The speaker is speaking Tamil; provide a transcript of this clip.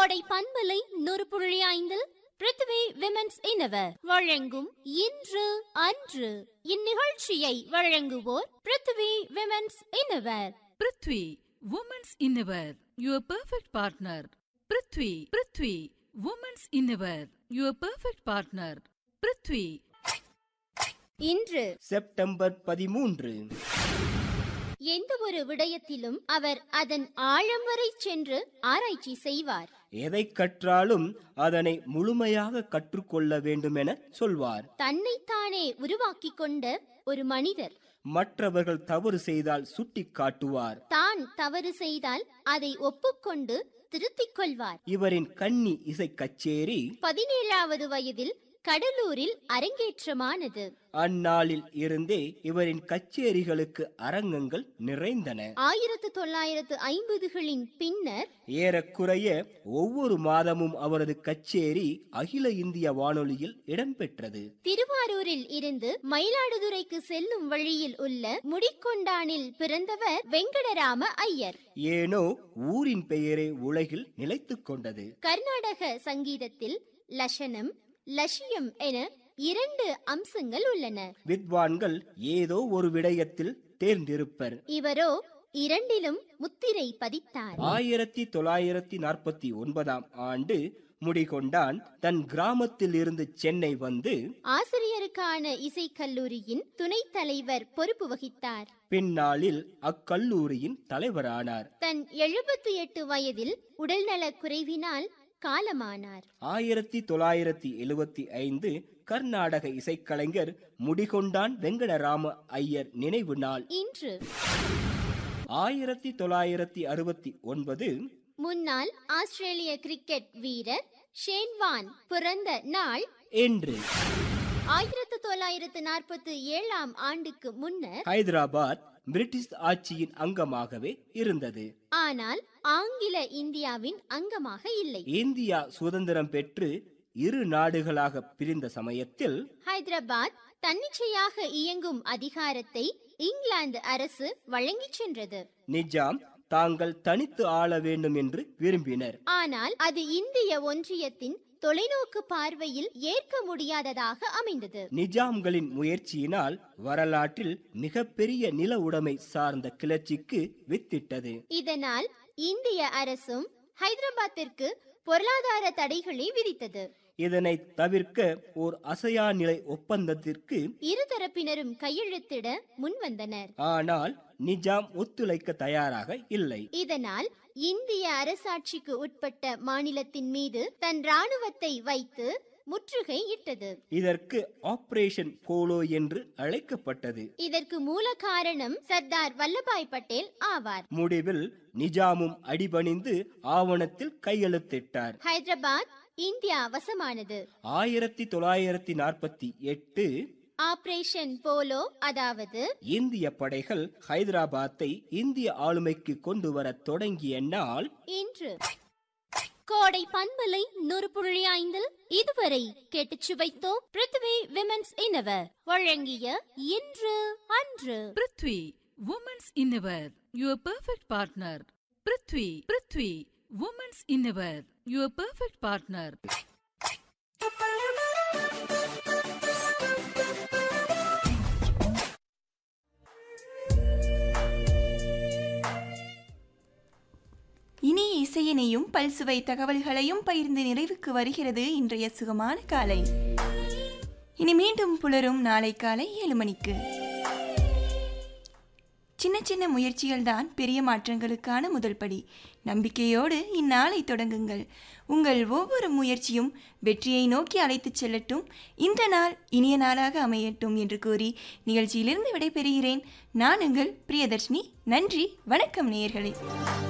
கோடை பண்பலை நூறு புள்ளி ஐந்தில் பிருத்வி விமென்ஸ் இனவர் வழங்கும் இன்று அன்று இந்நிகழ்ச்சியை வழங்குவோர் Prithvi women's innerwear Prithvi women's innerwear your perfect partner Prithvi Prithvi women's innerwear your perfect partner Prithvi இன்று செப்டம்பர் பதிமூன்று எந்த ஒரு விடயத்திலும் அவர் அதன் ஆழம் வரை சென்று ஆராய்ச்சி செய்வார் எதை கற்றாலும் அதனை முழுமையாக கற்றுக்கொள்ள வேண்டுமென சொல்வார் தன்னைத்தானே உருவாக்கிக் கொண்ட ஒரு மனிதர் மற்றவர்கள் தவறு செய்தால் சுட்டிக் காட்டுவார் தான் தவறு செய்தால் அதை ஒப்புக்கொண்டு திருத்திக் கொள்வார் இவரின் கன்னி இசை கச்சேரி பதினேழாவது வயதில் கடலூரில் அரங்கேற்றமானது அந்நாளில் இருந்தே இவரின் கச்சேரிகளுக்கு அரங்கங்கள் நிறைந்தன ஆயிரத்து தொள்ளாயிரத்து ஐம்பதுகளின் பின்னர் ஏறக்குறைய ஒவ்வொரு மாதமும் அவரது கச்சேரி அகில இந்திய வானொலியில் இடம்பெற்றது திருவாரூரில் இருந்து மயிலாடுதுறைக்கு செல்லும் வழியில் உள்ள முடிக்கொண்டானில் பிறந்தவர் வெங்கடராம ஐயர் ஏனோ ஊரின் பெயரே உலகில் நிலைத்துக் கொண்டது கர்நாடக சங்கீதத்தில் லஷனம் லட்சியம் என இரண்டு அம்சங்கள் உள்ளன வித்வான்கள் ஏதோ ஒரு விடயத்தில் தேர்ந்திருப்பர் இவரோ இரண்டிலும் முத்திரை பதித்தார் ஆயிரத்தி தொள்ளாயிரத்தி நாற்பத்தி ஒன்பதாம் ஆண்டு முடிகொண்டான் தன் கிராமத்தில் இருந்து சென்னை வந்து ஆசிரியருக்கான இசைக்கல்லூரியின் துணைத் தலைவர் பொறுப்பு வகித்தார் பின்னாளில் அக்கல்லூரியின் தலைவரானார் தன் எழுபத்தி எட்டு வயதில் உடல்நலக் குறைவினால் காலமானார் ஆயிரத்தி தொள்ளாயிரத்தி எழுவத்தி ஐந்து கர்நாடக இசைக்கலைஞர் முடிகொண்டான் வெங்கடராம ஐயர் நினைவு நாள் இன்று ஆயிரத்தி தொள்ளாயிரத்தி அறுபத்தி ஒன்பது முன்னாள் ஆஸ்திரேலிய கிரிக்கெட் வீரர் ஷேன்வான் பிறந்த நாள் என்று ஆயிரத்து தொள்ளாயிரத்து நாற்பத்தி ஏழாம் ஆண்டுக்கு முன்னர் ஹைதராபாத் பிரிட்டிஷ் ஆட்சியின் அங்கமாகவே இருந்தது ஆனால் ஆங்கில இந்தியாவின் அங்கமாக இல்லை இந்தியா சுதந்திரம் பெற்று இரு நாடுகளாக பிரிந்த சமயத்தில் ஹைதராபாத் தன்னிச்சையாக இயங்கும் அதிகாரத்தை இங்கிலாந்து அரசு வழங்கிச் சென்றது நிஜாம் தாங்கள் தனித்து ஆள வேண்டும் என்று விரும்பினர் ஆனால் அது இந்திய ஒன்றியத்தின் தொலைநோக்கு பார்வையில் ஏற்க முடியாததாக அமைந்தது நிஜாம்களின் முயற்சியினால் வரலாற்றில் மிகப்பெரிய நில உடைமை சார்ந்த கிளர்ச்சிக்கு வித்திட்டது இதனால் இந்திய அரசும் ஹைதராபாத்திற்கு பொருளாதார தடைகளை விதித்தது இதனை தவிர்க்க ஓர் அசையா நிலை ஒப்பந்தத்திற்கு இருதரப்பினரும் கையெழுத்திட முன்வந்தனர் ஆனால் நிஜாம் ஒத்துழைக்க தயாராக இல்லை இதனால் இந்திய அரசாட்சிக்கு உட்பட்ட மாநிலத்தின் மீது தன் ராணுவத்தை வைத்து முற்றுகை இட்டது இதற்கு ஆபரேஷன் போலோ என்று அழைக்கப்பட்டது இதற்கு மூல காரணம் சர்தார் வல்லபாய் பட்டேல் ஆவார் முடிவில் நிஜாமும் அடிபணிந்து ஆவணத்தில் கையெழுத்திட்டார் ஹைதராபாத் இந்தியா வசமானது ஆயிரத்தி தொள்ளாயிரத்தி நாற்பத்தி எட்டு ஆபரேஷன் போலோ அதாவது இந்திய படைகள் ஹைதராபாத்தை இந்திய ஆளுமைக்கு கொண்டு வர தொடங்கிய நாள் இன்று கோடை பண்பலை நூறு புள்ளி ஐந்தில் இதுவரை கேட்டுச் சுவைத்தோம் பிருத்வி விமென்ஸ் இனவர் வழங்கிய இன்று அன்று Prithvi women's innerwear your perfect partner Prithvi Prithvi women's innerwear your perfect partner இனிய இசையினையும் பல்சுவை தகவல்களையும் பகிர்ந்து நிறைவுக்கு வருகிறது இன்றைய சுகமான காலை இனி மீண்டும் புலரும் நாளை காலை ஏழு மணிக்கு சின்ன சின்ன முயற்சிகள் தான் பெரிய மாற்றங்களுக்கான முதல் படி நம்பிக்கையோடு இந்நாளை தொடங்குங்கள் உங்கள் ஒவ்வொரு முயற்சியும் வெற்றியை நோக்கி அழைத்துச் செல்லட்டும் இந்த நாள் இனிய நாளாக அமையட்டும் என்று கூறி நிகழ்ச்சியிலிருந்து விடைபெறுகிறேன் நான் உங்கள் பிரியதர்ஷினி நன்றி வணக்கம் நேயர்களே